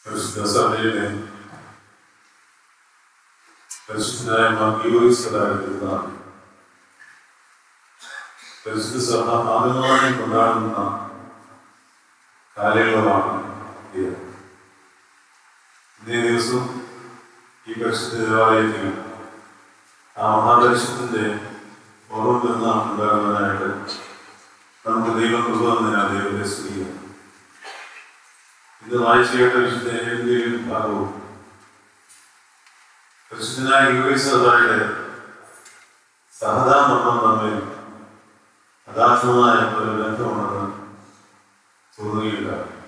പരിശുദ്ധ സഭയുടെ പരിശുദ്ധനായ മർഗീവീസതായിരുന്ന പരിശുദ്ധ സഭ ആദ്യമായി കൊണ്ടാടുന്ന കാലയളവാണ് ഇത് ഇന്നേ ദിവസം ഈ പരിശുദ്ധ ദേവാലയത്തിൽ ആ മഹാപരിശുദ്ധന്റെ ഓർമ്മ പെരുന്നാൾ ഉണ്ടാകുന്നതിനായിട്ട് നമുക്ക് ദൈവം കൃപന്നതിനാ ദൈവത്തെ സ്തുതിക്കുന്നു ഇത് വായിച്ചു കേട്ട വിശുദ്ധ ഏതെങ്കിലും ഭാഗവും പരിശുദ്ധനായ യുവസഭയുടെ സഹതാമരണം തമ്മിൽ അഗാധമായ ഒരു ബന്ധമുണ്ടെന്ന് തോന്നുകയില്ല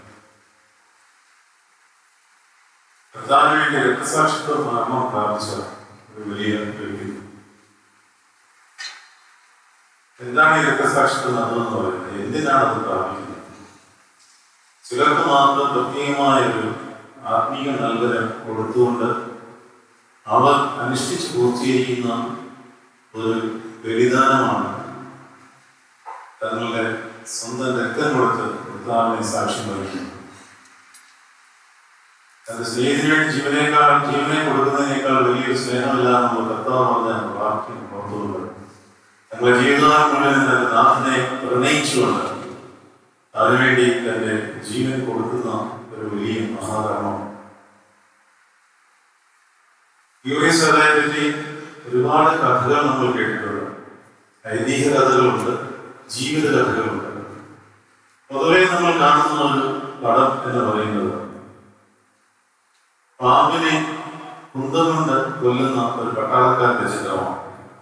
കർത്താവിന് വേണ്ടി രക്തസാക്ഷിത്വ മരണം പ്രാപിച്ച ഒരു വലിയ വ്യക്തി എന്താണ് ഈ രക്തസാക്ഷിത്വ മരണം എന്ന് പറയുന്നത് എന്തിനാണ് അത് പ്രാപിക്കുന്നത് ചിലർക്ക് മാത്രം പ്രത്യേകമായ ഒരു ആത്മീയ നൽകരം കൊടുത്തുകൊണ്ട് അവർ അനുഷ്ഠിച്ച് പൂർത്തീകരിക്കുന്ന ഒരു ബലിദാനമാണ് തങ്ങളുടെ സ്വന്തം രക്തം കൊടുത്ത് കർത്താവിനെ സാക്ഷ്യം വഹിക്കുന്നത് തന്റെ സ്നേഹത്തിന് വേണ്ടി ജീവനേക്കാൾ ജീവനെ കൊടുക്കുന്നതിനേക്കാൾ വലിയൊരു സ്നേഹമില്ല നമ്മൾ കർത്താവ് പറഞ്ഞ വാക്യം പുറത്തുകൊണ്ട് തങ്ങളുടെ ജീവിതകാലം മുഴുവൻ തന്റെ നാഥനെ പ്രണയിച്ചുകൊണ്ട് അതിനുവേണ്ടി തന്റെ ജീവൻ കൊടുക്കുന്ന ഒരു വലിയ മഹാകർമ്മം യുഎസ്എയെ പറ്റി ഒരുപാട് കഥകൾ നമ്മൾ കേട്ടിട്ടുണ്ട് ഐതിഹ്യ കഥകളുണ്ട് ജീവിത കഥകളുണ്ട് പൊതുവെ നമ്മൾ കാണുന്ന ഒരു പടം എന്ന് പറയുന്നത് പാമ്പിനെ കുന്തം കൊണ്ട് കൊല്ലുന്ന ഒരു പട്ടാളക്കാരന്റെ ചിത്രമാണ്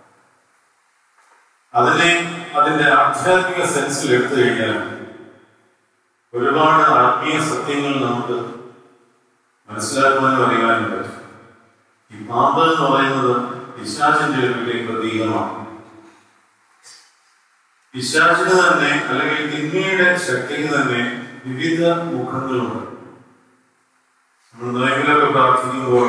അതിനെ അതിന്റെ ആധ്യാത്മിക സെൻസിൽ എടുത്തു കഴിഞ്ഞാൽ ഒരുപാട് ആത്മീയ സത്യങ്ങൾ നമുക്ക് മനസ്സിലാക്കുവാനും അറിയാനും പറ്റും ഈ പാമ്പ് എന്ന് പറയുന്നത് പിശാചിന്റെ ഒരു വലിയ പ്രതീകമാണ് പിശാചിന് തന്നെ അല്ലെങ്കിൽ തിന്മയുടെ ശക്തിക്ക് തന്നെ വിവിധ മുഖങ്ങളുണ്ട് നമ്മൾ നോയമ്പിലൊക്കെ പ്രാർത്ഥിക്കുമ്പോൾ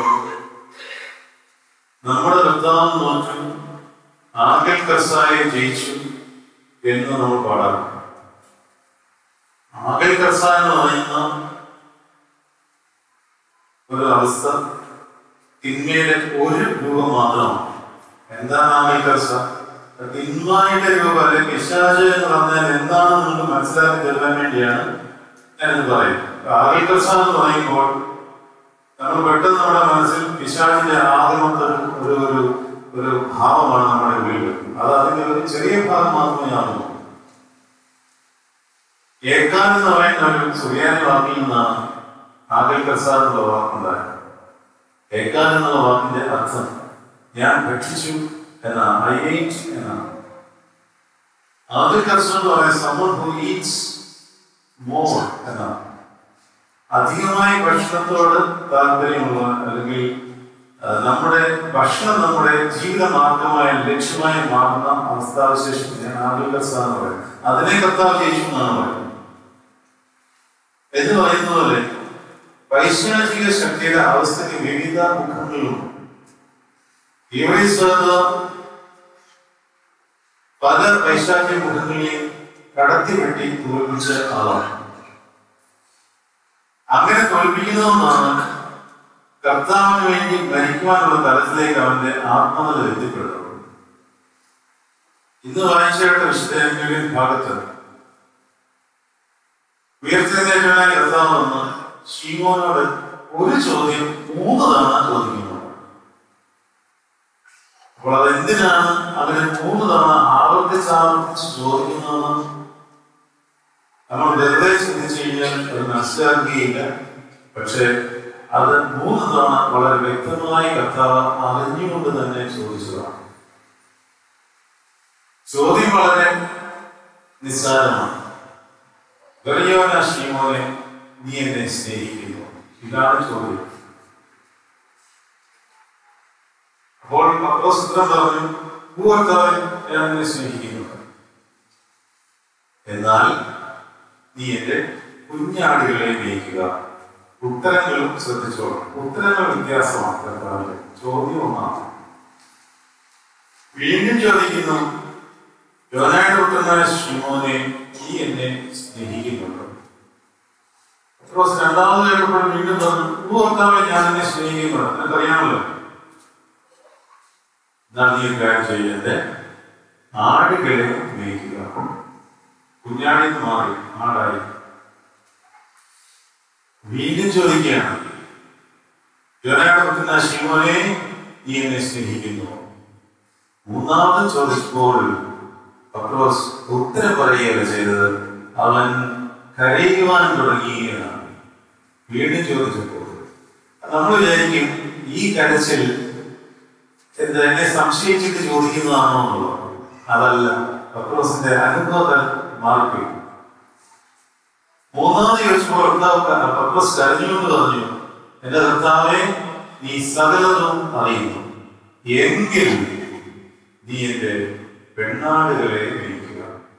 നമ്മുടെ കർത്താവ് നോക്കി ആകെ കസായെ ജയിച്ചു എന്ന് നമ്മൾ പാടാറുണ്ട് ആകെ കർസ എന്ന് പറയുന്ന ഒരു അവസ്ഥ തിന്മയുടെ ഒരു രൂപം മാത്രമാണ് എന്താണ് ആകെ കർസ തിന്മയുടെ രൂപം അല്ലെങ്കിൽ പിശാച് എന്ന് പറഞ്ഞാൽ എന്താണെന്ന് നമുക്ക് മനസ്സിലാക്കി തരുവാൻ വേണ്ടിയാണ് ഞാനിത് പറയുന്നത് ആകെ കർസ എന്ന് പറയുമ്പോൾ നമ്മൾ പെട്ടെന്ന് നമ്മുടെ മനസ്സിൽ പിശാചിന്റെ ആഗമത്തെ ഒരു ഒരു ഒരു ഭാവമാണ് നമ്മുടെ ഉള്ളിൽ വരുന്നത് അത് അതിന്റെ ഒരു ചെറിയ ഭാഗം മാത്രമേ ആകുന്നു ഏക്കാൻ എന്ന് പറയുന്ന ഒരു സുറിയാനി വാക്കിൽ നിന്നാണ് ആകൽ പ്രസാദ് എന്നുള്ള വാക്കുണ്ടായത് ഏക്കാൻ എന്നുള്ള വാക്കിന്റെ അർത്ഥം ഞാൻ ഭക്ഷിച്ചു എന്നാണ് ഐ എയ്റ്റ് എന്നാണ് ആകൽ കർസ എന്ന് പറയുന്നത് someone who eats more എന്നാണ് അധികമായി ഭക്ഷണത്തോട് താല്പര്യമുള്ള അല്ലെങ്കിൽ ആ, നമ്മുടെ ഭക്ഷണം നമ്മുടെ ജീവിത മാർഗമായ ലക്ഷ്യമായി മാറുന്ന അവസ്ഥാവിശേഷത്തിനെ ആകൽ കർസ എന്ന് പറയുന്നത് അതിനെ കർത്താവ് ജയിച്ചു എന്നാണ് പറയുന്നത് എന്ന് പറയുന്ന പോലെ പൈശാചിക ശക്തിയുടെ അവസ്ഥയ്ക്ക് വിവിധ മുഖങ്ങളുണ്ട് യുവൈസ്വത പല പൈശാചിക മുഖങ്ങളെയും കടത്തിവെട്ടി തോൽപ്പിച്ച ആളാണ് അങ്ങനെ തോൽപ്പിക്കുന്നതെന്നാണ് കർത്താവിന് വേണ്ടി മരിക്കുവാനുള്ള തലത്തിലേക്ക് അവന്റെ ആത്മനില എത്തിപ്പെടുന്നത് ഇന്ന് വായിച്ചേട്ട വിശുദ്ധ ഭാഗത്ത് ഉയർത്തെഴുന്നേറ്റവനായ കർത്താവ് വന്ന് ശീമോനോട് ഒരു ചോദ്യം മൂന്ന് തവണ ചോദിക്കുന്നു അപ്പോൾ അത് എന്തിനാണ് അങ്ങനെ മൂന്ന് തവണ ആവർത്തിച്ച് ആവർത്തിച്ച് ചോദിക്കുന്നതെന്ന് നമ്മൾ വെറുതെ ചിന്തിച്ചു കഴിഞ്ഞാൽ അത് മനസ്സിലാക്കുകയില്ല പക്ഷെ അത് മൂന്ന് തവണ വളരെ വ്യക്തമായി കർത്താവ് അറിഞ്ഞുകൊണ്ട് തന്നെ ചോദിച്ചതാണ് ചോദ്യം വളരെ നിസ്സാരമാണ് ഗറിയോന ശ്രീമോനെ നീ എന്നെ സ്നേഹിക്കുന്നു ഇതാണ് ചോദ്യം അപ്പോൾ പത്രോസുത്രം പറഞ്ഞു ഭൂവർത്താവിൽ ഞാൻ നിന്നെ സ്നേഹിക്കുന്നു എന്നാൽ നീ എന്റെ കുഞ്ഞാടുകളെ മേയ്ക്കുക ഉത്തരങ്ങളും ശ്രദ്ധിച്ചോളാം ഉത്തരങ്ങൾ വ്യത്യാസമാണ് കർത്താവിന്റെ ചോദ്യം ഒന്നാണ് വീണ്ടും ചോദിക്കുന്നു യോനായുടെ പുത്രനായ ശ്രീമോനെ നീ എന്നെ സ്നേഹിക്കുന്നുണ്ടോ പത്രോസ് രണ്ടാമത് കേട്ടപ്പോൾ വീണ്ടും പറഞ്ഞു "ഓ കർത്താവേ ഞാൻ എന്നെ സ്നേഹിക്കുന്നു നിനക്കറിയാമല്ലോ എന്നാൽ നീ ഒരു കാര്യം ചെയ്യരുത് ആടുകളെ മേയ്ക്കുക കുഞ്ഞാടിൽ നിന്ന് മാറി ആടായി വീണ്ടും ചോദിക്കുകയാണ് യോനയുടെ ശിവനെ നീ എന്നെ സ്നേഹിക്കുന്നു മൂന്നാമത് ചോദിച്ചപ്പോൾ പത്രോസ് ഉത്തരം പറയുകയല്ല ചെയ്തത് അവൻ കരയുവാൻ തുടങ്ങിയാണ് വീണ്ടും ചോദിച്ചപ്പോൾ നമ്മൾ വിചാരിക്കും ഈ കരച്ചിൽ എന്താ എന്നെ സംശയിച്ചിട്ട് ചോദിക്കുന്നതാണോ എന്നുള്ളത് അതല്ല പത്രോസിന്റെ അനുഭവം മാറിപ്പോയി മൂന്നാമത് ചോദിച്ചപ്പോൾ കർത്താവ് പത്രോസ് കരഞ്ഞുകൊണ്ട് പറഞ്ഞു എന്റെ കർത്താവെ നീ സകലതും അറിയുന്നു എങ്കിൽ നീ എന്റെ പെണ്ണാടുകളെ മേയ്ക്കുക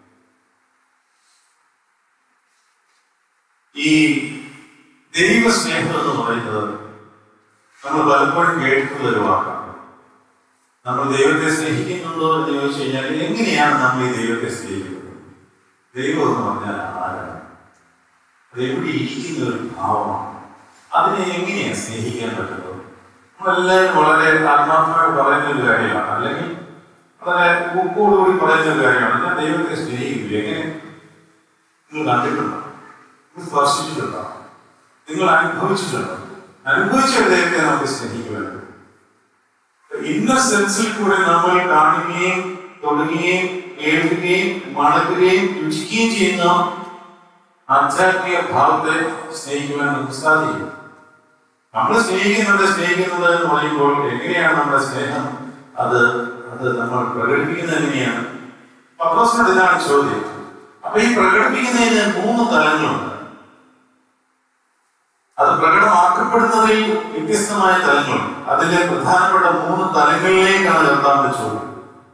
ഈ ദൈവസ്നേഹം എന്ന് പറയുന്നത് നമ്മൾ പലപ്പോഴും കേട്ടിട്ടുള്ള ഒരു വാക്കാണ് നമ്മൾ ദൈവത്തെ സ്നേഹിക്കുന്നുണ്ടോ എന്ന് ചോദിച്ചു കഴിഞ്ഞാൽ എങ്ങനെയാണ് നമ്മൾ ഈ ദൈവത്തെ സ്നേഹിക്കുന്നത് ദൈവം എന്ന് പറഞ്ഞാൽ ആരാണ് അത് എവിടെ ഇരിക്കുന്ന ഒരു ഭാവമാണ് അതിനെ എങ്ങനെയാണ് സ്നേഹിക്കാൻ പറ്റുന്നത് നമ്മളെല്ലാവരും വളരെ ആത്മാർത്ഥമായി പറയുന്ന ഒരു കാര്യമാണ് അല്ലെങ്കിൽ വളരെ ഉപ്പോടുകൂടി പറയുന്ന ഒരു കാര്യമാണ് ഞാൻ ദൈവത്തെ സ്നേഹിക്കുന്നു എങ്ങനെ നിങ്ങൾ കണ്ടിട്ടുണ്ടോ നിങ്ങൾ സ്പർശിച്ചിട്ടുണ്ടോ നിങ്ങൾ അനുഭവിച്ചിട്ടുണ്ടോ അനുഭവിച്ച ഒരു ദൈവത്തെ നമുക്ക് സ്നേഹിക്കുവാനുണ്ട് ഇന്ന സെൻസിൽ കൂടെ നമ്മൾ കാണുകയും തൊടുകയും കേൾക്കുകയും മണക്കുകയും രുചിക്കുകയും ചെയ്യുന്ന ആധ്യാത്മിക ഭാവത്തെ സ്നേഹിക്കുവാൻ നമുക്ക് സാധിക്കും നമ്മൾ സ്നേഹിക്കുന്നുണ്ട് സ്നേഹിക്കുന്നത് എന്ന് പറയുമ്പോൾ എങ്ങനെയാണ് നമ്മുടെ സ്നേഹം അത് അത് നമ്മൾ പ്രകടിപ്പിക്കുന്നത് എങ്ങനെയാണ് പത്രോസിനോട് ഇതാണ് ചോദ്യം അപ്പൊ ഈ പ്രകടിപ്പിക്കുന്നതിന് മൂന്ന് തലങ്ങളുണ്ട് അത് പ്രകടമാക്കപ്പെടുന്നതിൽ വ്യത്യസ്തമായ തലങ്ങളുണ്ട് അതിലെ പ്രധാനപ്പെട്ട മൂന്ന് തലങ്ങളിലേക്കാണ് കർത്താവിന്റെ ചോദ്യം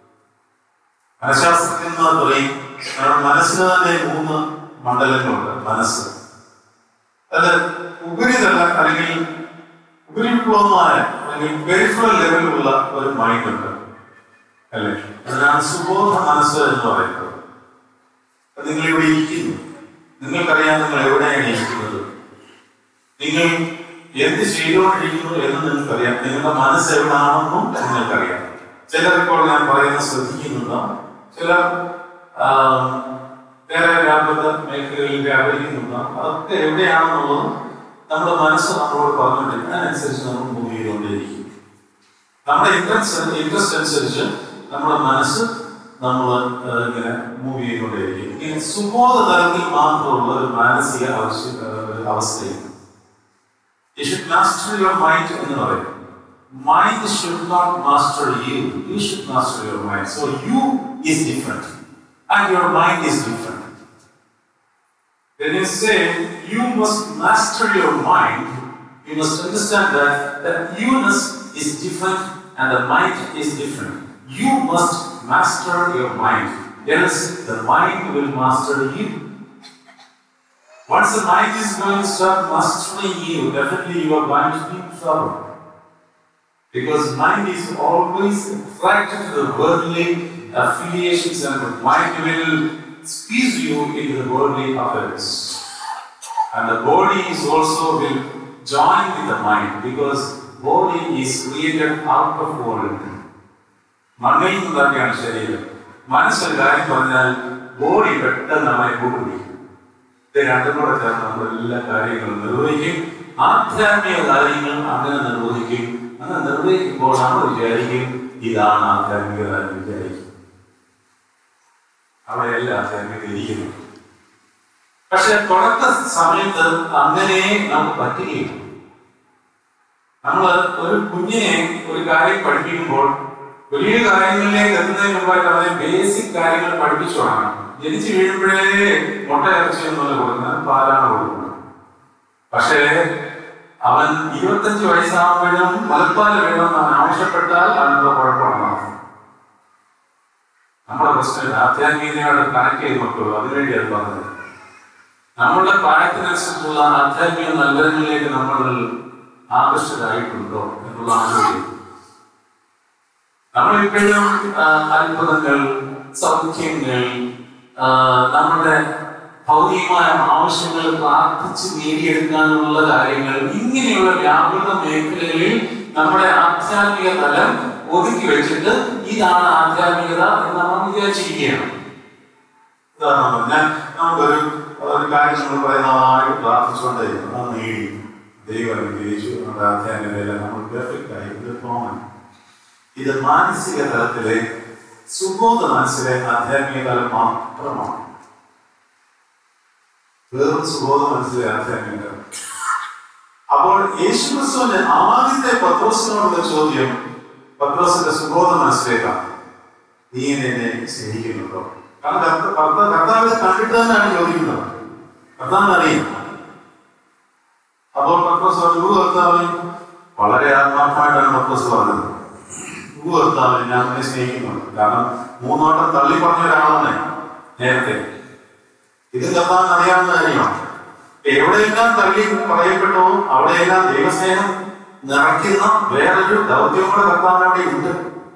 മനഃശാസ്ത്രജ്ഞന്മാർ പറയും നമ്മുടെ മനസ്സിന് തന്നെ മൂന്ന് മണ്ഡലങ്ങളുണ്ട് മനസ്സ് അത് ഉപരിതല അല്ലെങ്കിൽ ഉപരിപ്ലവമായ അല്ലെങ്കിൽ പെരിഫറൽ ലെവലിലുള്ള ഒരു മൈൻഡ് ഉണ്ട് അല്ലേ അതിനാണ് സുബോധ മനസ്സ് എന്ന് പറയുന്നത് അത് നിങ്ങൾ ഇവിടെ ഇരിക്കുന്നു നിങ്ങൾക്കറിയാം നിങ്ങൾ എവിടെയാണ് ഇരിക്കുന്നത് നിങ്ങൾ എന്ത് ചെയ്തുകൊണ്ടിരിക്കുന്നു എന്ന് നിങ്ങൾക്കറിയാം നിങ്ങളുടെ മനസ്സ് എവിടാണെന്നും നിങ്ങൾക്കറിയാം ചിലർ ഇപ്പോൾ ഞാൻ പറയുന്നത് ശ്രദ്ധിക്കുന്നുണ്ടാവും ചിലർ ആ, വേറെ വ്യാപക മേഖലകളിൽ വ്യാപരിക്കുന്നുണ്ടാവും അതൊക്കെ എവിടെയാണെന്നുള്ളത് നമ്മുടെ മനസ്സ് നമ്മളോട് പറഞ്ഞുകൊണ്ടിരിക്കും അതിനനുസരിച്ച് നമ്മൾ മൂവ് ചെയ്തുകൊണ്ടേയിരിക്കും നമ്മുടെ ഇൻട്രസ്റ്റ് ഇൻട്രസ്റ്റ് അനുസരിച്ച് നമ്മുടെ മനസ്സ് നമ്മൾ ഇങ്ങനെ മൂവ് ചെയ്തുകൊണ്ടേയിരിക്കും ഇങ്ങനെ സുബോധ തലത്തിൽ മാത്രമുള്ള ഒരു മാനസിക ആവശ്യ ഒരു അവസ്ഥയാണ് You should master your mind എന്ന് പറയും mind should not master you you should master your mind so you is different and your mind is different when you say you must master your mind you must understand that that you-ness is different and the mind is different you must master your mind else the mind will master you once the mind is going to start mastering you, definitely you are going to be in trouble. Because mind is always attracted to the worldly affiliations and the mind will squeeze you into the worldly affairs. And the body is also will join with the mind because body is created out of world. മണ്ണിൽ നിന്നൊക്കെയാണ് ശരീരം മനസ്സൊരു കാര്യം പറഞ്ഞാൽ body പെട്ടെന്ന് നമ്മെ കൂട്ടുപിടിക്കും ഇത് രണ്ടും കൂടെ ചേർന്ന് നമ്മൾ എല്ലാ കാര്യങ്ങളും നിർവഹിക്കും ആധ്യാത്മിക കാര്യങ്ങൾ അങ്ങനെ നിർവഹിക്കും അങ്ങനെ നിർവഹിക്കുമ്പോൾ നമ്മൾ വിചാരിക്കും ഇതാണ് ആധ്യാത്മികത എന്ന് വിചാരിക്കും അവിടെയല്ല ആധ്യാത്മികത ഇരിക്കുന്നു പക്ഷെ തുടക്ക സമയത്ത് അങ്ങനെ നമുക്ക് പറ്റുകയില്ല നമ്മൾ ഒരു കുഞ്ഞിനെ ഒരു കാര്യം പഠിപ്പിക്കുമ്പോൾ വലിയ കാര്യങ്ങളിലേക്ക് എത്തുന്നതിന് മുമ്പായിട്ട് അവരെ ബേസിക് കാര്യങ്ങൾ പഠിപ്പിച്ചു തുടങ്ങണം ജനിച്ചു വീഴുമ്പോഴേ മുട്ട ഇറച്ചി ഒന്നുമല്ല കൊടുക്കുന്നത് പാലാണ് കൊടുക്കുന്നത് പക്ഷേ അവൻ ഇരുപത്തഞ്ച് വയസ്സാകുമ്പോഴും മുലപ്പാൽ വേണമെന്ന് അവൻ ആവശ്യപ്പെട്ടാൽ അവനുള്ള കുഴപ്പമുണ്ടാകും നമ്മുടെ പ്രശ്നം ആധ്യാത്മികതയോട് കണക്ട് ചെയ്ത് നോക്കുള്ളൂ അതിനുവേണ്ടി അത് പറഞ്ഞത് നമ്മളുടെ പ്രായത്തിനനുസരിച്ചുള്ള ആധ്യാത്മിക നല്ലതിലേക്ക് നമ്മൾ ആകർഷകരായിട്ടുണ്ടോ എന്നുള്ളതാണ് ചോദ്യം നമ്മൾ ഇപ്പോഴും അത്ഭുതങ്ങൾ സൗഖ്യങ്ങൾ ആ, നമ്മുടെ ഭൗതികമായ ആവശ്യങ്ങൾ പ്രാർത്ഥിച്ച് നേടിയെടുക്കാനുള്ള കാര്യങ്ങൾ ഇങ്ങനെയുള്ള വ്യാപൃത മേഖലകളിൽ നമ്മുടെ ആധ്യാത്മിക തലം ഒതുക്കി വെച്ചിട്ട് ഇതാണ് ആധ്യാത്മികത എന്ന് നമ്മൾ വിചാരിച്ചിരിക്കുകയാണ് ഉദാഹരണം പറഞ്ഞാൽ നമുക്കൊരു ഒരു കാര്യം നമ്മൾ പറയുന്നതായിട്ട് പ്രാർത്ഥിച്ചുകൊണ്ടേയിരുന്നു അത് നേടി ദൈവം അനുഗ്രഹിച്ചു നമ്മുടെ ആധ്യാത്മികതയിലെ നമ്മൾ പെർഫെക്റ്റ് ആയി ഇത് പോകണം ഇത് മാനസിക തലത്തിലെ സുബോധ മനസ്സിലെ ആധ്യാത്മിക തലം മാത്രമാണ് വെറും സുബോധ മനസ്സിലെ ആധ്യാത്മിക തലം അപ്പോൾ യേശുക്രിസ്തുവിന് ആദ്യത്തെ പത്രോസിനോടുള്ള ചോദ്യം പത്രോസിന്റെ സുബോധ മനസ്സിലേക്കാണ് നീ എന്നെ സ്നേഹിക്കുന്നുണ്ടോ കാരണം കർത്ത- കർത്ത- കർത്താവിനെ കണ്ടിട്ട് തന്നെയാണ് ചോദിക്കുന്നത് കർത്താവിനെ അറിയാം അപ്പോൾ പത്രോസ് പറഞ്ഞു "ഉവ്വ് കർത്താവേ വളരെ ആത്മാർത്ഥമായിട്ടാണ് പത്രോസ് പറഞ്ഞത് ഉവ്വ് കർത്താവേ ഞാൻ നിന്നെ സ്നേഹിക്കുന്നുണ്ട് കാരണം മൂന്നോട്ടം തള്ളി പറഞ്ഞ ഒരാളാണ് നേരത്തെ ഇത് കർത്താവിന് അറിയാവുന്ന കാര്യമാണ് എവിടെയെല്ലാം തള്ളി പറയപ്പെട്ടോ അവിടെയെല്ലാം ദൈവസ്നേഹം നിറയ്ക്കുന്ന വേറൊരു ദൗത്യം കൂടെ കർത്താവിന് അവിടെ ഉണ്ട്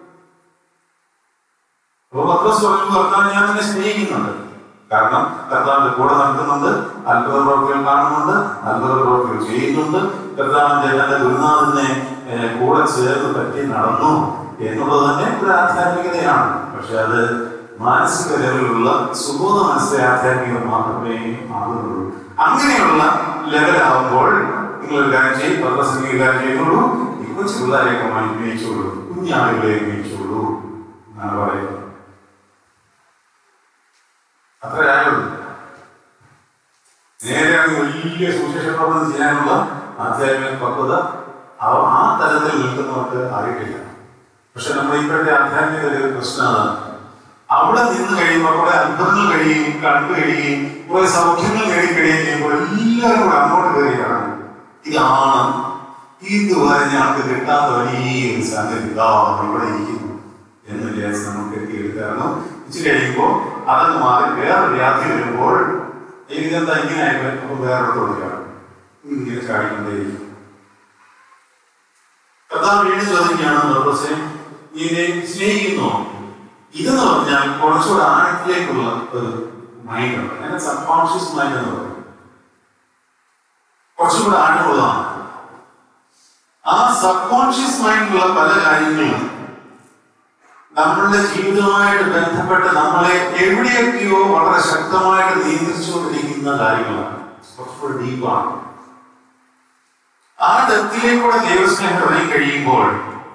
അപ്പൊ പത്രോസ് പറഞ്ഞു കർത്താവ് ഞാൻ നിന്നെ സ്നേഹിക്കുന്നുണ്ട് കാരണം കർത്താവിന്റെ കൂടെ നടക്കുന്നുണ്ട് അത്ഭുത പ്രവർത്തികൾ കാണുന്നുണ്ട് അത്ഭുത പ്രവർത്തികൾ ചെയ്യുന്നുണ്ട് കർത്താവിന്റെ തന്റെ ഗുരുനാഥനെ ഏഹ്, കൂടെ ചേർന്ന് പറ്റി നടന്നു എന്നുള്ളത് തന്നെ ഒരു ആധ്യാത്മികതയാണ് പക്ഷെ അത് മാനസിക ലെവലിലുള്ള സുബോധ മനസ്സിലെ ആധ്യാത്മികത മാത്രമേ ആകുന്നുള്ളൂ അങ്ങനെയുള്ള ലെവലാകുമ്പോൾ നിങ്ങൾ ഒരു കാര്യം ചെയ്യും പത്രസംഗീത കാര്യം ചെയ്യുന്നുള്ളൂ ഈ കൊച്ചു പിള്ളേരെയൊക്കെ അനുഭവിച്ചോളൂ കുഞ്ഞാളുകളെ അനുഭവിച്ചോളൂ എന്നാണ് പറയുന്നത് അത്രേ ആയുള്ളൂ നേരെ അങ്ങ് വലിയ സുവിശേഷ പ്രവർത്തനം ചെയ്യാനുള്ള ആധ്യാത്മിക പക്വത അവ- ആ തലത്തിൽ നിൽക്കുന്നവർക്ക് ആയിട്ടില്ല പക്ഷെ നമ്മുടെ ഇപ്പോഴത്തെ ആധ്യാത്മിക ഒരു പ്രശ്നം അതാണ് അവിടെ നിന്ന് കഴിയുമ്പോൾ കുറെ അത്ഭുതങ്ങൾ കഴിയുകയും കണ്ടു കഴിയുകയും കുറെ സൗഖ്യങ്ങൾ നേടി കഴിയുകയും ചെയ്യുമ്പോൾ എല്ലാവരും കൂടെ അങ്ങോട്ട് കയറിയാണ് ഇതാണ് ഇതുവരെ ഞങ്ങൾക്ക് കിട്ടാത്ത വലിയൊരു സംഗതി ഇതാ ഇവിടെ ഇരിക്കുന്നു എന്ന് വിചാരിച്ച് നമുക്ക് എത്തിയെടുക്കാറുണ്ട് ഇച്ചിരി കഴിയുമ്പോൾ അതൊക്കെ മാറി വേറെ വ്യാധി വരുമ്പോൾ ഇതെന്താ ഇങ്ങനെ ആയിപ്പോ അപ്പൊ വേറൊരിടത്തോട് ചാടും ഇങ്ങനെ ചാടിക്കൊണ്ടേയിരിക്കും കർത്താവ് വീണ്ടും ചോദിക്കുകയാണ് പർപ്പസെ നീ എന്നെ സ്നേഹിക്കുന്നോ ഇതെന്ന് പറഞ്ഞാൽ കുറച്ചുകൂടെ ആഴത്തിലേക്കുള്ള ഒരു മൈൻഡ് ഉണ്ട് അതിനെ സബ് കോൺഷ്യസ് മൈൻഡ് എന്ന് പറയും കുറച്ചുകൂടെ ആഴമുള്ളതാണ് ആ സബ് കോൺഷ്യസ് മൈൻഡിലുള്ള പല കാര്യങ്ങളും നമ്മളുടെ ജീവിതവുമായിട്ട് ബന്ധപ്പെട്ട് നമ്മളെ എവിടെയൊക്കെയോ വളരെ ശക്തമായിട്ട് നിയന്ത്രിച്ചുകൊണ്ടിരിക്കുന്ന കാര്യങ്ങളാണ് കുറച്ചുകൂടി ഡീപ്പാണ് ആ ഡെപ്തിലേക്കൂടെ ദൈവസ്നേഹം ഇറങ്ങി കഴിയുമ്പോൾ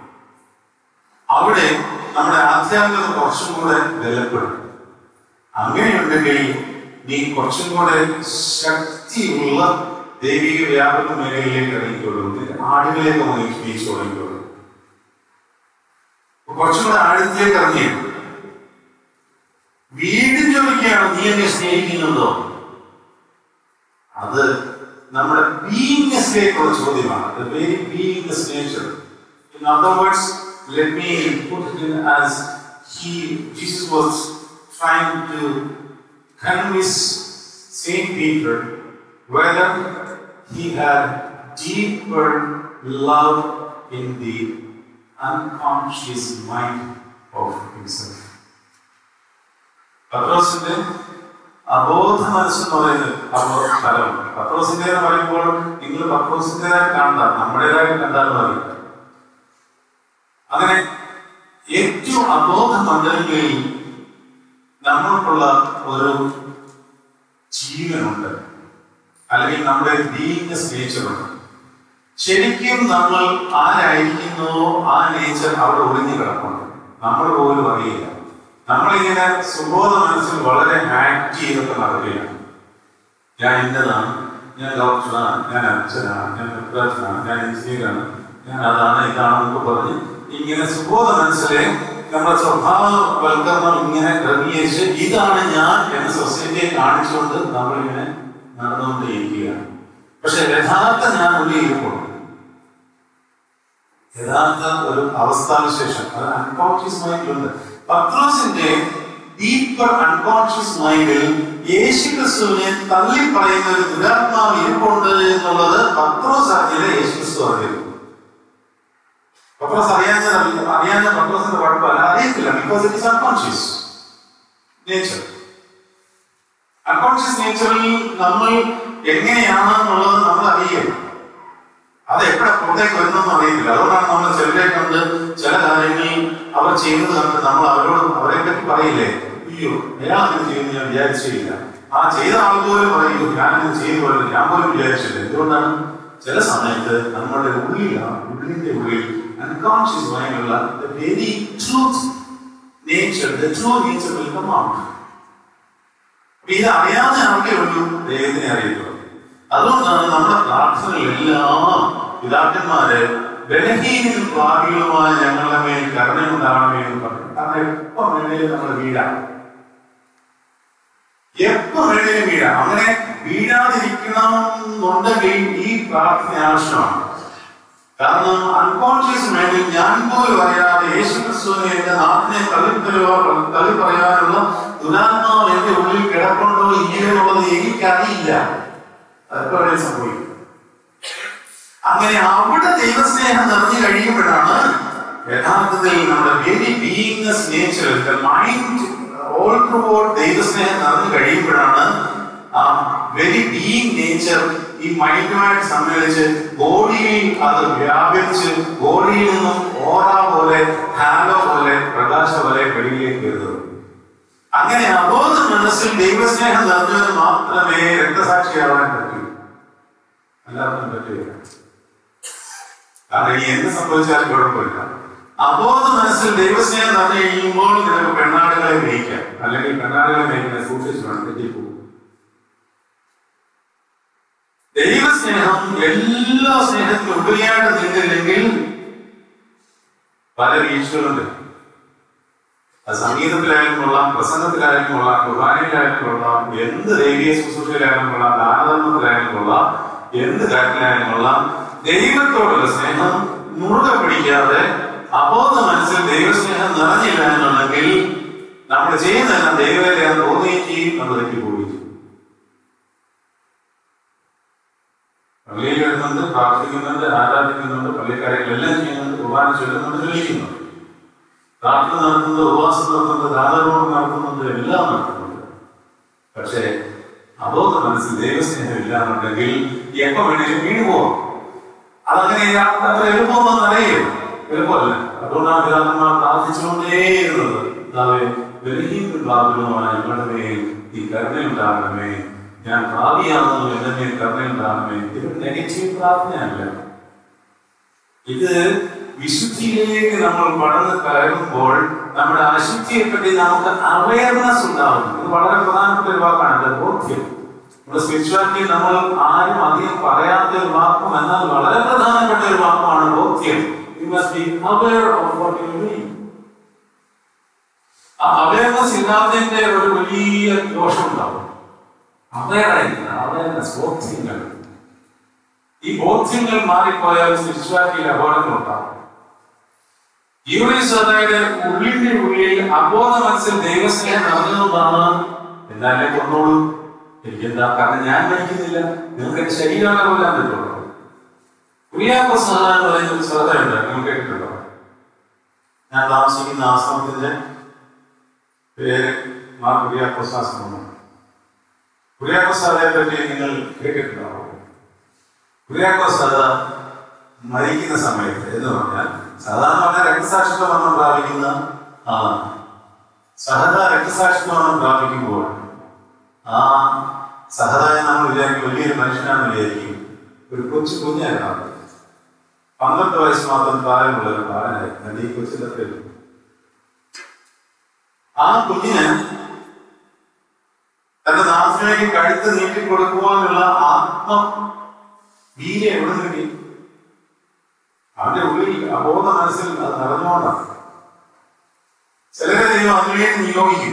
അവിടെ നമ്മുടെ ആധ്യാത്മികത കുറച്ചും കൂടെ ബലപ്പെടും അങ്ങനെയുണ്ടെങ്കിൽ നീ കുറച്ചും കൂടെ ശക്തിയുള്ള ദൈവിക വ്യാപക മേഖലയിലേക്ക് ഇറങ്ങിക്കൊള്ളും നിന്റെ ആടുകളെയൊക്കെ മോഹിച്ചു തുടങ്ങിക്കൊള്ളും കുറച്ചും കൂടെ ആഴത്തിലേക്ക് ഇറങ്ങി വീണ്ടും ചോദിക്കുകയാണ് നീ എന്നെ സ്നേഹിക്കുന്നുണ്ടോ അത് നമ്മുടെ ബീയിങ്നെസ്സിലേക്കുള്ള ചോദ്യമാണ് very beingness nature in other words let me put it in as he Jesus was trying to convince Saint Peter whether he had deeper love in the unconscious mind of himself. പത്രോസിന്റെ അബോധ മനസ്സെന്ന് പറയുന്നത് അബോ ഫലം പത്രോസിന്റെ എന്ന് പറയുമ്പോൾ നിങ്ങൾ പത്രോസിന്റേതായി കാണണ്ട നമ്മുടേതായി കണ്ടാൽ മതി അങ്ങനെ ഏറ്റവും അബോധ മണ്ഡലങ്ങളിൽ നമ്മൾക്കുള്ള ഒരു ജീവനുണ്ട് അല്ലെങ്കിൽ നമ്മുടെ ബീയിങ്നെസ് നേച്ചറുണ്ട് ശരിക്കും നമ്മൾ ആരായിരിക്കുന്നുവോ ആ നേച്ചർ അവിടെ ഒളിഞ്ഞു കിടപ്പുണ്ട് നമ്മൾ പോലും അറിയില്ല നമ്മളിങ്ങനെ സുബോധ മനസ്സിൽ വളരെ ആക്ട് ചെയ്തൊക്കെ നടക്കുകയാണ് ഞാൻ ഇന്നതാണ് ഞാൻ ഡോക്ടറാണ് ഞാൻ അച്ഛനാണ് ഞാൻ മെത്രാച്ചനാണ് ഞാൻ എഞ്ചിനീയറാണ് ഞാൻ അതാണ് ഇതാണെന്നൊക്കെ പറഞ്ഞ് ഇങ്ങനെ സുബോധ മനസ്സിലെ നമ്മുടെ സ്വഭാവവൽക്കരണം ഇങ്ങനെ ക്രമീകരിച്ച് ഇതാണ് ഞാൻ എന്ന സൊസൈറ്റിയെ കാണിച്ചുകൊണ്ട് നമ്മളിങ്ങനെ നടന്നുകൊണ്ടേയിരിക്കുകയാണ് പക്ഷെ യഥാർത്ഥ ഞാൻ ഉള്ളിൽ ഇരിപ്പോൾ യഥാർത്ഥ ഒരു അവസ്ഥാവിശേഷം അത് അൺകോൺഷ്യസ് മൈൻഡിലുണ്ട് പത്രോസിന്റെ ഡീപ്പർ അൺകോൺഷ്യസ് മൈൻഡിൽ യേശു ക്രിസ്തുവിനെ തള്ളി പറയുന്ന ഒരു ദുരാത്മാവ് ഇരിപ്പുണ്ട് എന്നുള്ളത് പത്രോസ് അറിഞ്ഞില്ല യേശു ക്രിസ്തു അറിഞ്ഞിരുന്നു പത്രോസ് അറിയാഞ്ഞത് അറിയാഞ്ഞ പത്രോസിന്റെ കുഴപ്പമല്ല അറിയത്തില്ല because it is unconscious nature unconscious നേച്ചറിൽ നമ്മൾ എങ്ങനെയാണെന്നുള്ളത് നമ്മൾ അറിയുക അത് എപ്പോഴാ പുറത്തേക്ക് വരുന്നെന്ന് അറിയത്തില്ല അതുകൊണ്ടാണ് നമ്മൾ ചിലരെ കണ്ട് ചില കാര്യങ്ങളിൽ അവർ ചെയ്യുന്നത് കണ്ട് നമ്മൾ അവരോട് അവരെ പറ്റി പറയില്ലേ അയ്യോ അയാൾ അങ്ങനെ ചെയ്യുന്നത് ഞാൻ വിചാരിച്ചില്ല ആ ചെയ്ത ആൾ പോലും പറയൂ ഞാൻ അങ്ങനെ ചെയ്തു പോലെ ഞാൻ പോലും വിചാരിച്ചില്ല എന്തുകൊണ്ടാണ് ചില സമയത്ത് നമ്മളുടെ ഉള്ളിലാണ് ഉള്ളിന്റെ ഉള്ളിൽ അൺകോൺഷ്യസ് മൈൻഡുള്ള very truth nature the true nature will come out ഇത് അറിയാതെ ആർക്കേ ഉള്ളൂ ദൈവത്തിനെ അറിയുള്ളൂ അതുകൊണ്ടാണ് നമ്മുടെ പ്രാർത്ഥനകളെല്ലാം പിതാക്കന്മാര് ബലഹീനും ഭാവികളുമായ ഞങ്ങളുടെ മേൽ കരുണയുണ്ടാവണമേ എന്ന് പറഞ്ഞു കാരണം എപ്പോ വേണേലും നമ്മൾ വീഴാം എപ്പോ വേണേലും വീഴാം അങ്ങനെ വീഴാതിരിക്കണം എന്നുണ്ടെങ്കിൽ ഈ പ്രാർത്ഥന ആവശ്യമാണ് കാരണം അൺകോൺഷ്യസ് മൈൻഡിൽ ഞാൻ പോലും അറിയാതെ യേശു ക്രിസ്തുവിനെ എന്റെ നാട്ടിനെ തള്ളിത്തരുവോ തള്ളി പറയാനുള്ള ദുരാത്മാവ് എന്റെ ഉള്ളിൽ കിടപ്പുണ്ടോ ഇല്ലയോ എന്നുള്ളത് എനിക്കറിയില്ല അതൊക്കെ അവിടെ സംഭവിക്കും അങ്ങനെ അവിടെ ദൈവസ്നേഹം നിറഞ്ഞു കഴിയുമ്പോഴാണ് യഥാർത്ഥത്തിൽ നമ്മുടെ very beingness nature mind all through ദൈവസ്നേഹം നിറഞ്ഞു കഴിയുമ്പോഴാണ് ആ വെരി ബീയിങ് നേച്ചർ ഈ മൈൻഡുമായിട്ട് സമ്മേളിച്ച് ബോഡിയിൽ അത് വ്യാപിച്ച് ബോഡിയിൽ നിന്നും ഓറ പോലെ ഹാലോ പോലെ പ്രകാശ പോലെ വെളിയിലേക്ക് വരുന്നത് അങ്ങനെ അബോധ മനസ്സിൽ ദൈവസ്നേഹം നിറഞ്ഞവന് മാത്രമേ രക്തസാക്ഷിയാവാൻ പറ്റൂ എല്ലാവർക്കും പറ്റില്ല കാരണം ഇനി എന്ത് സംഭവിച്ചാലും കുഴപ്പമില്ല അബോധ മനസ്സിൽ ദൈവസ്നേഹം നിറഞ്ഞു കഴിയുമ്പോൾ നിനക്ക് പെണ്ണാടുകളെ മേയിക്കാം അല്ലെങ്കിൽ പെണ്ണാടുകളെ മേയിക്കാൻ സൂക്ഷിച്ചു വേണം തെറ്റിപ്പോകും ദൈവസ്നേഹം എല്ലാ സ്നേഹത്തിനും ഉപരിയായിട്ട് നിന്നില്ലെങ്കിൽ പല വീഴ്ചകളുണ്ട് അത് സംഗീതത്തിലായാലും കൊള്ളാം പ്രസംഗത്തിലായാലും കൊള്ളാം കുർബാനയിലായാലും കൊള്ളാം എന്ത് ദൈവീയ ശുശ്രൂഷയിലായാലും കൊള്ളാം ദാനധർമ്മത്തിലായാലും കൊള്ളാം എന്ത് കാര്യത്തിലായാലും കൊള്ളാം ദൈവത്തോടുള്ള സ്നേഹം മുറുകെ പിടിക്കാതെ അബോധ മനസ്സിൽ ദൈവസ്നേഹം നിറഞ്ഞില്ല എന്നുണ്ടെങ്കിൽ നമ്മൾ ചെയ്യുന്നതെല്ലാം ദൈവത്തെ തോന്നുകയും ചെയ്യും നമ്മൾ തെറ്റിപ്പോവുകയും ചെയ്യും പള്ളിയിൽ വരുന്നുണ്ട് പ്രാർത്ഥിക്കുന്നുണ്ട് ആരാധിക്കുന്നുണ്ട് പള്ളിക്കാര്യങ്ങളെല്ലാം ചെയ്യുന്നുണ്ട് കുർബാന ചൊല്ലുന്നുണ്ട് ചൊല്ലിക്കുന്നുണ്ട് പ്രാർത്ഥന നടത്തുന്നത് ഉപവാസം നടത്തുന്നത് ദാനരോഗം നടത്തുന്നത് എല്ലാം നടത്തുന്നുണ്ട് പക്ഷേ അബോധ മനസ്സിൽ ദൈവസ്നേഹം ഇല്ല എന്നുണ്ടെങ്കിൽ എപ്പോ വേണേലും വീണു പോവാം അതങ്ങനെ അത്ര എളുപ്പമൊന്നും അറിയും എളുപ്പമല്ല അതുകൊണ്ടാണ് പിതാക്കന്മാർ പ്രാർത്ഥിച്ചുകൊണ്ടേയിരുന്നത് അതാവേ ബലഹീന പ്രാപികളുമാണ് ഞങ്ങളുടെ മേൽ ഈ കരുണയുണ്ടാകണമേ ഞാൻ ഭാവിയാകുന്നു എന്റെ മേൽ കരുണയുണ്ടാകണമേ ഇത് നെഗറ്റീവ് പ്രാർത്ഥനയല്ല ഇത് വിശുദ്ധിയിലേക്ക് നമ്മൾ വളർന്ന് കയറുമ്പോൾ നമ്മുടെ അശുദ്ധിയെ പറ്റി നമുക്ക് അവയർനെസ് ഉണ്ടാകും ഇത് വളരെ പ്രധാനപ്പെട്ട ഒരു വാക്കാണ് ഇത് ബോധ്യം നമ്മുടെ സ്പിരിച്വാലിറ്റി നമ്മൾ ആരും അധികം പറയാത്ത ഒരു വാക്കും എന്നാൽ വളരെ പ്രധാനപ്പെട്ട ഒരു വാക്കുമാണ് ബോധ്യം you must be aware of what you doing ആ അവയർനെസ് ഇല്ലാത്തതിന്റെ ഒരു വലിയ ദോഷം ഉണ്ടാവും അവയറായിരിക്കണം അവയർനെസ് ബോധ്യങ്ങൾ ഈ ബോധ്യങ്ങൾ മാറിപ്പോയാൽ സ്പിരിച്വാലിറ്റിയിൽ അപകടങ്ങൾ ഉണ്ടാവും യൂണിസ് അതായത് ഉള്ളിന്റെ ഉള്ളിൽ അബോധ മനസ്സിൽ ദൈവസ്നേഹം നടന്നതുകൊണ്ടാണ് എന്നാലേ കൊന്നോളൂ എനിക്കെന്താ കാരണം ഞാൻ മരിക്കുന്നില്ല നിങ്ങൾക്ക് എന്റെ ശരീരമല്ല കൊല്ലാൻ പറ്റുള്ളൂ കുര്യാക്കോസ് എന്ന് പറയുന്ന ഒരു ശ്രദ്ധയുണ്ട് നിങ്ങൾ കേട്ടിട്ടുണ്ടോ ഞാൻ താമസിക്കുന്ന ആശ്രമത്തിന്റെ പേര് മാർ കുര്യാക്കോസ് ആശ്രമമാണ് കുര്യാക്കോസ് അതേ പറ്റി നിങ്ങൾ കേട്ടിട്ടുണ്ടാവും കുര്യാക്കോസ് അത് മരിക്കുന്ന സമയത്ത് എന്ന് പറഞ്ഞാൽ സാധാരണ പറഞ്ഞാൽ രക്തസാക്ഷിത്വ മരണം പ്രാപിക്കുന്ന ആളാണ് സഹത രക്തസാക്ഷിത്വ മരണം പ്രാപിക്കുമ്പോൾ ആ സഹതായ നമ്മൾ വിചാരിക്കും വലിയൊരു മനുഷ്യനാണെന്ന് വിചാരിക്കും ഒരു കൊച്ചു കുഞ്ഞായിരുന്നു പന്ത്രണ്ട് വയസ്സ് മാത്രം പ്രായമുള്ള ഒരു ബാലനായിരുന്നു ഈ കൊച്ചിലൊക്കെ ആ കുഞ്ഞിന് തന്റെ നാഥിലേക്ക് കഴുത്ത് നീട്ടി കൊടുക്കുവാനുള്ള ആത്മ വീര്യം എവിടെ നിന്ന് കിട്ടി അവന്റെ ഉള്ളിൽ അബോധ മനസ്സിൽ അത് നിറഞ്ഞുകൊണ്ടാണ് ചിലരെ ദൈവം അതിനുവേണ്ടി നിയോഗിക്കും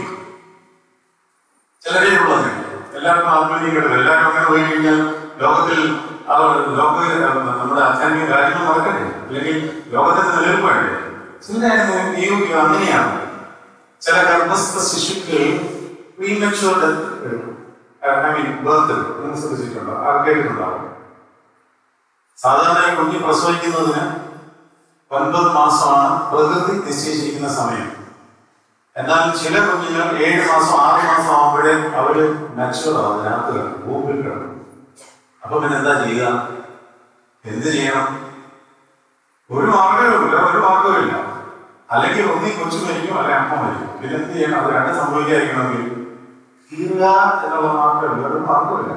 ചിലരേ ഉള്ളത് എല്ലാവർക്കും ആത്മീയതയുണ്ട് എല്ലാവരും അങ്ങനെ പോയി കഴിഞ്ഞാൽ ലോകത്തിൽ അവർ ലോക നമ്മുടെ ആധ്യാത്മിക കാര്യങ്ങൾ നടക്കട്ടെ അല്ലെങ്കിൽ ലോകത്തിന്റെ നിലനിൽപ്പ് വേണ്ടേ ചിലരെ നിയോഗിക്കുക അങ്ങനെയാണ് ചില ഗർഭസ്ഥ ശിശുക്കൾ premature death I mean birth നിങ്ങൾ ശ്രദ്ധിച്ചിട്ടുണ്ടോ ആ കേട്ടിട്ടുണ്ടാവും സാധാരണ കുഞ്ഞ് പ്രസവിക്കുന്നതിന് ഒൻപത് മാസമാണ് പ്രകൃതി നിശ്ചയിച്ചിരിക്കുന്ന സമയം എന്നാൽ ചില കുഞ്ഞുങ്ങൾ ഏഴ് മാസം ആറ് മാസം ആകുമ്പോഴേ അവര് മെച്ചുവർ ആവും അതിനകത്ത് കിടക്കും ഭൂമിയിൽ കിടക്കും അപ്പൊ പിന്നെ എന്താ ചെയ്യുക എന്ത് ചെയ്യണം ഒരു മാർഗവുമില്ല ഒരു മാർഗവുമില്ല അല്ലെങ്കിൽ ഒന്നീ കൊച്ചു മരിക്കും അല്ലെങ്കിൽ അമ്മ മരിക്കും പിന്നെ എന്ത് ചെയ്യണം അത് രണ്ട് സംഭവിക്കാതിരിക്കണമെങ്കിൽ തീരുക എന്നുള്ള മാർഗമില്ല ഒരു മാർഗമില്ല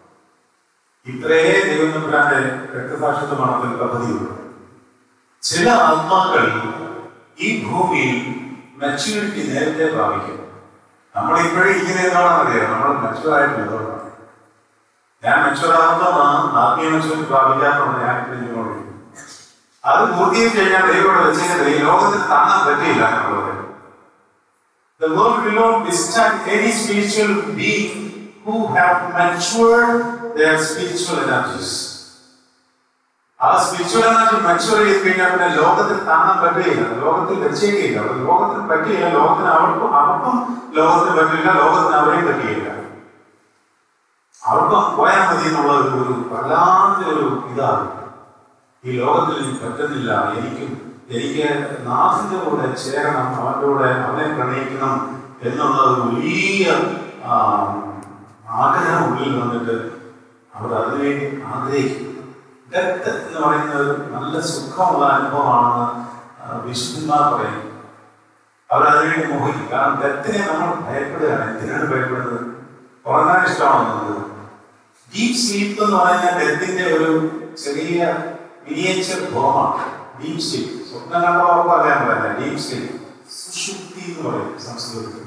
ഇത്രയേ ദൈവനമ്പുരാന്റെ രക്തസാക്ഷിത്വ മണത്തിൽ പദ്ധതിയുള്ളൂ ചില ആത്മാക്കൾ ഈ ഭൂമിയിൽ മെച്യൂരിറ്റി നേരത്തെ പ്രാപിക്കും നമ്മൾ ഇപ്പോഴും ഇങ്ങനെ എന്താണെന്നറിയാം നമ്മൾ മെച്ചുവർ ആയിട്ടില്ല ഞാൻ മെച്ചുവർ ആകുന്നതാണ് ആത്മീയ മെച്ചുവർ പ്രാപിക്കാത്തതാണ് ഞാൻ കഴിഞ്ഞുകൊണ്ടിരിക്കുന്നത് അത് പൂർത്തീകരിച്ച് കഴിഞ്ഞാൽ ദൈവം വെച്ചിട്ട് ഈ ലോകത്തിൽ താങ്ങാൻ പറ്റിയില്ല എന്നുള്ളത് The world will not withstand any spiritual being who have matured their spiritual energies. ആ സ്പിരിച്വൽ എനർജി മച്ചുവർ ചെയ്ത് കഴിഞ്ഞാൽ പിന്നെ ലോകത്തിൽ താങ്ങാൻ പറ്റുകയില്ല ലോകത്തിൽ വെച്ചേക്കില്ല അപ്പോൾ ലോകത്തിന് പറ്റുകയില്ല ലോകത്തിന് അവർക്കും അവർക്കും ലോകത്തിന് പറ്റില്ല ലോകത്തിന് അവരെയും പറ്റുകയില്ല അവർക്കും പോയാൽ മതി എന്നുള്ള ഒരു ഒരു വല്ലാത്ത ഒരു ഇതാണ് ഈ ലോകത്തിൽ എനിക്ക് പറ്റുന്നില്ല എനിക്കും എനിക്ക് നാഥന്റെ കൂടെ ചേരണം അവന്റെ കൂടെ അവനെ പ്രണയിക്കണം എന്നുള്ള ഒരു വലിയ ആ, ആഗ്രഹം ഉള്ളിൽ വന്നിട്ട് അവർ അതിനുവേണ്ടി ആഗ്രഹിക്കും ഡെത്ത് എന്ന് പറയുന്ന ഒരു നല്ല സുഖമുള്ള അനുഭവമാണെന്ന് ആ, വിശുദ്ധന്മാർ പറയും അവർ അതിനുവേണ്ടി മോഹിക്കും കാരണം ഡെത്തിനെ നമ്മൾ ഭയപ്പെടുകയാണ് എന്തിനാണ് ഭയപ്പെടുന്നത് ഉറങ്ങാൻ ഇഷ്ടമാണോ നമുക്ക് ഡീപ് സ്ലീപ്പ് എന്ന് പറഞ്ഞാൽ ഡെത്തിന്റെ ഒരു ചെറിയ മിനിയേച്ചർ ഫോമാണ് ഡീപ് സ്ലീപ്പ് സ്വപ്നം കണ്ട ഉറപ്പ് അറിയാൻ പറ്റില്ല ഡീപ് സ്ലീപ്പ് സുഷുപ്തി എന്ന് പറയും സംസ്കൃതത്തിൽ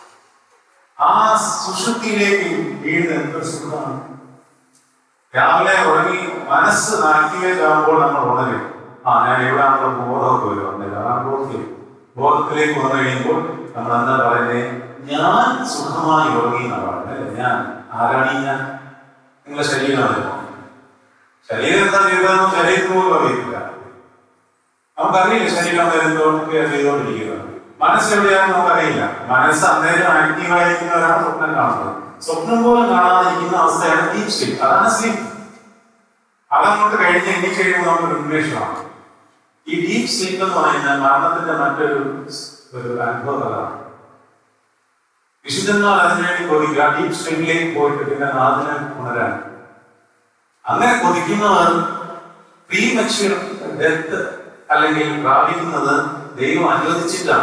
ആ സുഷുപ്തിയിലേക്ക് വീഴുന്ന എന്തൊരു സുഖമാണ് രാവിലെ ഉറങ്ങി മനസ്സ് ആക്ടിവേറ്റ് ആകുമ്പോൾ നമ്മൾ ഉണരും ആ ഞാൻ എവിടെയാണല്ലോ ബോധമൊക്കെ വരും വന്നില്ല അതാണ് ബോധ്യം ബോധത്തിലേക്ക് വന്നു കഴിയുമ്പോൾ നമ്മൾ എന്താ പറയുന്നത് ഞാൻ സുഖമായി ഉറങ്ങി എന്നാണ് പറയുന്നത് അല്ലേ? ഞാൻ ആരാണ് ഈ ഞാൻ നിങ്ങളുടെ ശരീരമാണല്ലോ ശരീരം എന്താ ചെയ്തതെന്ന് ശരീരത്തിന് പോലും അറിയത്തില്ല നമുക്കറിയില്ല ശരീരം എന്തൊക്കെ ചെയ്തുകൊണ്ടിരിക്കുന്നത് മനസ്സ് എവിടെയാണെന്ന് നമുക്കറിയില്ല മനസ്സ് അന്നേരം ആക്റ്റീവായിരിക്കുന്നവരാണ് സ്വപ്നം കാണുന്നത് സ്വപ്നം പോലും കാണാതിരിക്കുന്ന അവസ്ഥയാണ് ഡീപ് സ്ലീപ്പ് അതാണ് സ്ലീപ്പ് അതങ്ങോട്ട് കഴിഞ്ഞ് എണ്ണി കഴിയുമ്പോൾ നമുക്ക് ഉന്മേഷമാണ് ഈ ഡീപ് സ്ലീപ്പ് എന്ന് പറയുന്നത് മരണത്തിന്റെ മറ്റൊരു ഒരു അനുഭവങ്ങളാണ് വിശുദ്ധന്മാർ അതിനുവേണ്ടി കൊതിക്കുക ഡീപ് സ്ലീപ്പിലേക്ക് പോയിട്ട് പിന്നെ നാദിനെ ഉണരാൻ അങ്ങനെ കൊതിക്കുന്നവർ പ്രീ മച്യൂർ ഡെത്ത് അല്ലെങ്കിൽ പ്രാപിക്കുന്നത് ദൈവം അനുവദിച്ചിട്ടാണ്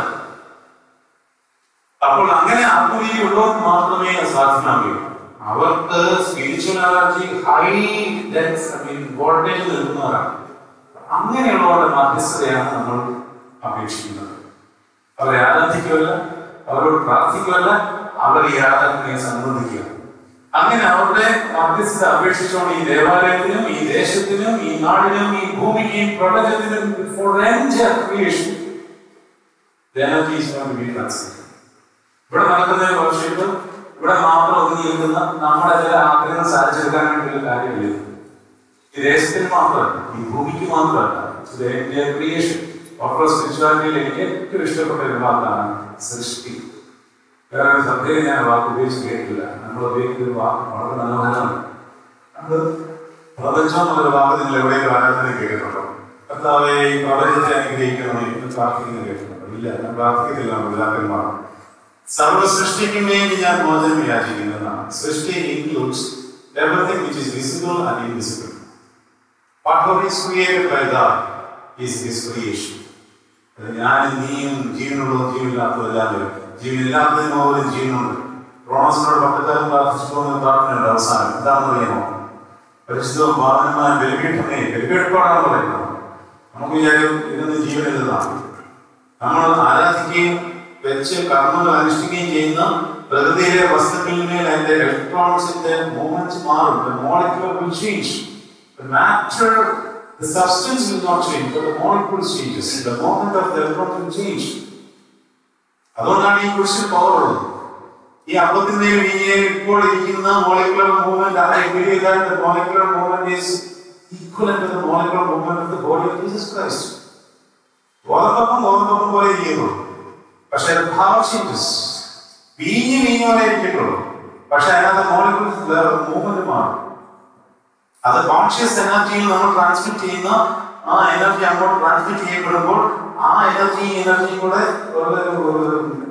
അപ്പോൾ അങ്ങനെ ആത്മീയ ഉള്ളവർക്ക് മാത്രമേ അത് സാധ്യമാകുകയുള്ളൂ അവർക്ക് spiritual energy high dense I mean voltage നിൽക്കുന്നവരാണ് അങ്ങനെയുള്ളവരുടെ മധ്യസ്ഥതയാണ് നമ്മൾ അപേക്ഷിക്കുന്നത് അവരെ ആരാധിക്കുമല്ല അവരോട് പ്രാർത്ഥിക്കുമല്ല അവർ ഈ ആരാധനയെ സംബന്ധിക്കുക അങ്ങനെ അവരുടെ മധ്യസ്ഥത അപേക്ഷിച്ചുകൊണ്ട് ഈ ദേവാലയത്തിനും ഈ ദേശത്തിനും ഈ നാടിനും ഈ ഭൂമിക്കും പ്രപഞ്ചത്തിനും for creation energy is going to be translated ഇവിടെ നടക്കുന്ന വർഷിപ്പ് ഇവിടെ മാത്രം ഒതുങ്ങി നിൽക്കുന്ന നമ്മുടെ ചില ആഗ്രഹങ്ങൾ സാധിച്ചെടുക്കാൻ വേണ്ടിയുള്ള കാര്യമില്ല ഈ ദേശത്തിന് മാത്രമല്ല ഈ ഭൂമിക്ക് മാത്രമല്ല ക്രിയേഷൻ ഓപ്പറ സ്പിരിച്വാലിറ്റിയിൽ എനിക്ക് ഏറ്റവും ഇഷ്ടപ്പെട്ട ഒരു വാക്കാണ് സൃഷ്ടി വേറെ ഒരു സഭയിൽ ഞാൻ ആ വാക്ക് ഉപയോഗിച്ച് കേട്ടില്ല നമ്മൾ ഉപയോഗിക്കുന്ന ഒരു വാക്ക് വളരെ മനോഹരമാണ് അത് പ്രപഞ്ചം എന്നുള്ള വാക്ക് നിങ്ങൾ എവിടെയെങ്കിലും ആരാധന കേട്ടിട്ടുണ്ടോ കർത്താവെ ഈ പ്രപഞ്ചത്തെ അനുഗ്രഹിക്കണം എന്ന് പ്രാർത്ഥിക്കുന്ന കേട്ടിട്ടുണ്ടോ ഇല്ല ഞാൻ പ്രാർത്ഥിക്കുന്നില്ല പിതാക്കന്മാർ സർവ സൃഷ്ടിക്കും വേണ്ടി ഞാൻ മോചനം യാചിക്കുന്നതാണ് സൃഷ്ടി includes everything which is visible and invisible. Whatever is created by God is His creation. അത് ഞാനും നീയും ജീവനുള്ളതും ജീവനില്ലാത്തതും എല്ലാം വരും ജീവനില്ലാത്തതിന് പോലും ജീവനുണ്ട് റോണസിനോട് പട്ടക്കാരൻ പ്രാർത്ഥിച്ചു പോകുന്ന പ്രാർത്ഥനയുടെ അവസാനം എന്താണെന്ന് അറിയാമോ പരിശുദ്ധവും പാവനമായ ബലിപീഠമേ ബലിപീഠത്തോടാണ് പറയുന്നത് നമുക്ക് വിചാരം ഇതൊന്നും ജീവനില്ലെന്നാണ് നമ്മൾ ആരാധിക്കുകയും വെച്ച് കർമ്മങ്ങൾ അനുഷ്ഠിക്കുകയും ചെയ്യുന്ന പ്രകൃതിയിലെ വസ്തുക്കളിന്മേൽ അതിന്റെ ഇലക്ട്രോൺസിന്റെ മൂവ്മെന്റ് മാറും the molecule will change the matter the substance will not change but the molecule changes the moment of the electron will change അതുകൊണ്ടാണ് ഈ കുരിശിൽ പവർ ഉള്ളത് ഈ അമ്പത്തിന്റെയും വീഞ്ഞിനെയും ഇപ്പോൾ ഇരിക്കുന്ന മോളിക്കുലർ മൂവ്മെന്റ് അത് എഗ്രി ചെയ്താൽ the molecular movement is equivalent to the molecular movement of the body of Jesus Christ ഗോതമ്പപ്പം ഗോതമ്പപ്പം പോലെ ഇരിക്കുന്നുള്ളൂ പക്ഷെ ഭാവം ചേഞ്ചസ് വീഞ്ഞ് വീഞ്ഞ് പോലെ ഇരിക്കട്ടുള്ളൂ പക്ഷെ അതിനകത്ത് മോളിക്കുലർ മൂവ്മെന്റ് മാറും അത് കോൺഷ്യസ് എനർജിയിൽ നമ്മൾ ട്രാൻസ്മിറ്റ് ചെയ്യുന്ന ആ എനർജി അങ്ങോട്ട് ട്രാൻസ്മിറ്റ് ചെയ്യപ്പെടുമ്പോൾ ആ എനർജി എനർജി കൂടെ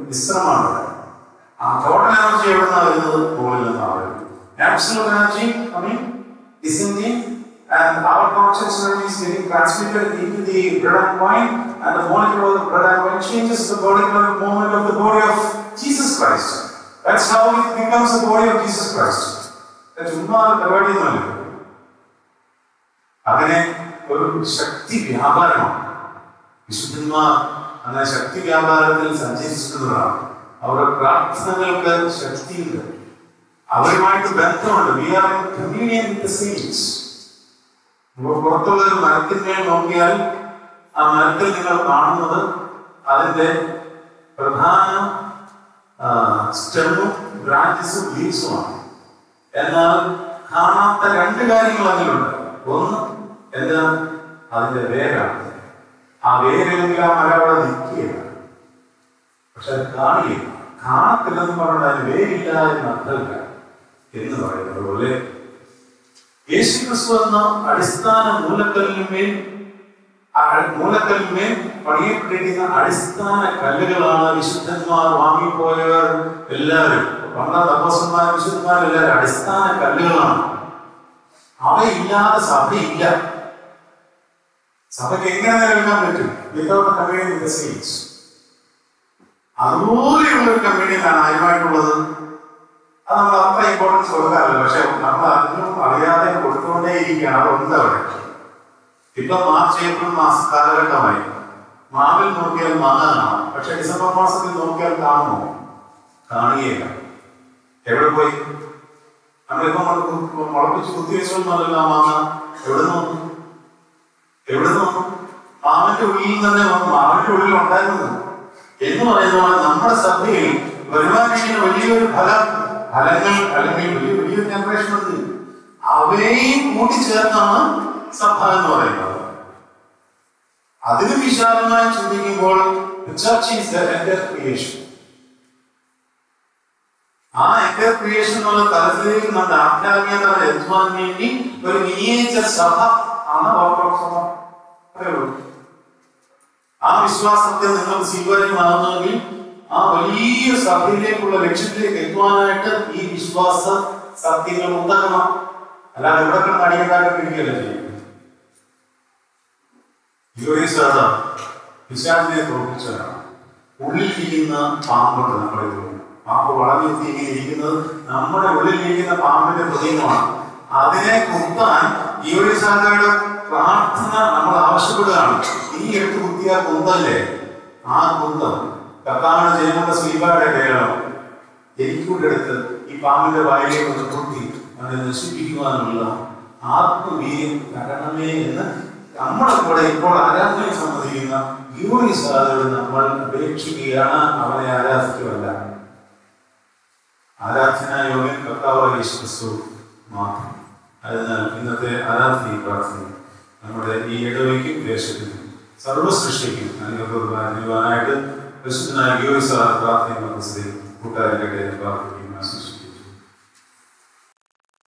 മിശ്രമാണ് ഇവിടെ ആ ടോട്ടൽ എനർജി എവിടെ നിന്നാണ് വരുന്നത് മുകളിൽ നിന്നാണ് വരുന്നത് absolute energy coming descending and our conscious energy is getting transmitted into the bread and wine and the molecule of the bread and wine changes the body movement of the body of Jesus Christ. That's how it becomes the body of Jesus Christ. ചുമ്മാ പരിപാടിയൊന്നുമല്ല അങ്ങനെ ഒരു ശക്തി വ്യാപാരമാണ് വിശുദ്ധന്മാർ അങ്ങനെ ശക്തി വ്യാപാരത്തിൽ സഞ്ചരിച്ചിട്ടുള്ളതാണ് അവരുടെ പ്രാർത്ഥനകൾക്ക് ശക്തിയുണ്ട് അവരുമായിട്ട് ബന്ധമുണ്ട് we are in communion with saints പുറത്തുള്ള ഒരു മരത്തിന്മേൽ നോക്കിയാൽ ആ മരത്തിൽ നിങ്ങൾ കാണുന്നത് അതിന്റെ പ്രധാന സ്റ്റെമും ബ്രാഞ്ചസും ലീവ്സുമാണ് എന്നാൽ കാണാത്ത രണ്ട് കാര്യങ്ങൾ അതിലുണ്ട് ഒന്ന് എന്താ അതിന്റെ വേരാണ് ആ വേരില്ലെങ്കിൽ ആ മരം അവിടെ നിൽക്കുകയില്ല പക്ഷെ അത് കാണില്ല കാണത്തില്ലെന്ന് പറഞ്ഞാൽ അതിന് വേരില്ല എന്ന് അർത്ഥമില്ല എന്ന് പറയുന്നത് പോലെ യേശു ക്രിസ്തു എന്ന അടിസ്ഥാന മൂലക്കല്ലിന്മേൽ ആ മൂലക്കല്ലിന്മേൽ പണിയപ്പെട്ടിരിക്കുന്ന അടിസ്ഥാന കല്ലുകളാണ് വിശുദ്ധന്മാർ വാങ്ങിപ്പോയവർ എല്ലാവരും പണ്ടാം തപസ്സന്മാർ വിശുദ്ധന്മാർ എല്ലാവരും അടിസ്ഥാന കല്ലുകളാണ് അവയില്ലാതെ സഭയില്ല സഭയ്ക്ക് എങ്ങനെ നിലനിൽക്കാൻ പറ്റും വിതൗട്ട് കമ്മ്യൂണിയൻ വിത്ത് സെയിൽസ് അതുപോലെയുള്ള ഒരു കമ്മ്യൂണിയനാണ് ആദ്യമായിട്ടുള്ളത് അത് നമ്മൾ അത്ര ഇമ്പോർട്ടൻസ് കൊടുക്കാറില്ല പക്ഷെ നമ്മൾ അതിനും അറിയാതെ കൊടുത്തുകൊണ്ടേയിരിക്കുകയാണ് അതുണ്ട് അവിടെ ഇപ്പൊ മാർച്ച് ഏപ്രിൽ മാസ കാലഘട്ടമായി മാവിൽ നോക്കിയാൽ മാങ്ങ കാണാം പക്ഷെ ഡിസംബർ മാസത്തിൽ നോക്കിയാൽ കാണുമോ കാണുകയില്ല എവിടെ പോയി നമ്മളിപ്പോ മുള- മുളപ്പിച്ച് കുത്തിവെച്ചൊന്നുമല്ലല്ലോ ആ മാങ്ങ എവിടെ നോക്കും എവിടെ നോക്കും മാവിന്റെ ഉള്ളിൽ തന്നെ വന്നു മാവിന്റെ ഉള്ളിൽ ഉണ്ടായിരുന്നു എന്ന് പറയുന്നത് നമ്മുടെ സഭയിൽ വരുവാനിരിക്കുന്ന വലിയൊരു ഫലം ഫലങ്ങൾ അല്ലെങ്കിൽ വലിയ വലിയൊരു ജനറേഷൻ ഉണ്ട് അവയെയും കൂട്ടിച്ചേർത്താണ് സഭ എന്ന് പറയുന്നത് അതിന് വിശാലമായി ചിന്തിക്കുമ്പോൾ church is the entire creation ആ എൻ്റർ ക്രിയേഷൻ എന്നുള്ള തലത്തിലേക്ക് നമ്മുടെ ആധ്യാത്മികത എത്തുവാൻ വേണ്ടി ഒരു മിനിയേച്ചർ സഭ ആണ് ഓർത്തഡോക്സ് സഭ അത്രേ ഉള്ളൂ ആ വിശ്വാസത്തെ നിങ്ങൾക്ക് സ്വീകാര്യമാകുന്നെങ്കിൽ ആ വലിയ സഭയിലേക്കുള്ള ലക്ഷ്യത്തിലേക്ക് എത്തുവാനായിട്ട് ഈ വിശ്വാസ സത്യങ്ങൾ ഉണ്ടാകണം അല്ലാതെ ഇവിടെ കിടന്ന് അടിയുണ്ടാക്കി ഇരിക്കുകയല്ല ചെയ്യുന്നത് യോഗീശ്വര പിശാചിനെ തോൽപ്പിച്ചവരാണ് ഉള്ളിലിരിക്കുന്ന പാമ്പുണ്ട് നമ്മുടെ ഉള്ളിൽ പാമ്പ് വളഞ്ഞു ഇങ്ങനെ ഇരിക്കുന്നത് നമ്മുടെ ഉള്ളിലിരിക്കുന്ന പാമ്പിന്റെ പ്രതീകമാണ് അതിനെ കുത്താൻ യോഗീശ്വരയുടെ പ്രാർത്ഥന നമ്മൾ ആവശ്യപ്പെടുകയാണ് ഈ എടുത്ത് കുത്തിയ കുന്തല്ലേ ആ കുന്തം കർത്താവിന്റെ ജയങ്ങളുടെ ശ്രീപാടെ കയറണം എനിക്കൂടെ എടുത്ത് ഈ പാമ്പിന്റെ വായിലേക്ക് ഒന്ന് കുത്തി അതിനെ നശിപ്പിക്കുവാനുള്ള ആത്മവീര്യം തരണമേ എന്ന് നമ്മുടെ കൂടെ ഇപ്പോൾ ആരാധനയെ സംബന്ധിക്കുന്ന യൂണി സാധനോട് നമ്മൾ അപേക്ഷിക്കുകയാണ് അവനെ ആരാധിക്കുമല്ല ആരാധന യോഗൻ കർത്താവ് യേശു ക്രിസ്തു മാത്രം അതിനാൽ ഇന്നത്തെ ആരാധനയും പ്രാർത്ഥനയും നമ്മുടെ ഈ ഇടവയ്ക്കും ദേശത്തിനും സർവസൃഷ്ടിക്കും അനുഗ്രഹമായിട്ട് പ്രസിദ്ധനായ യോഗി സാർ പ്രാർത്ഥനയും കൂട്ടാരിക്കട്ടെ എന്ന് പ്രാർത്ഥിക്കുന്നു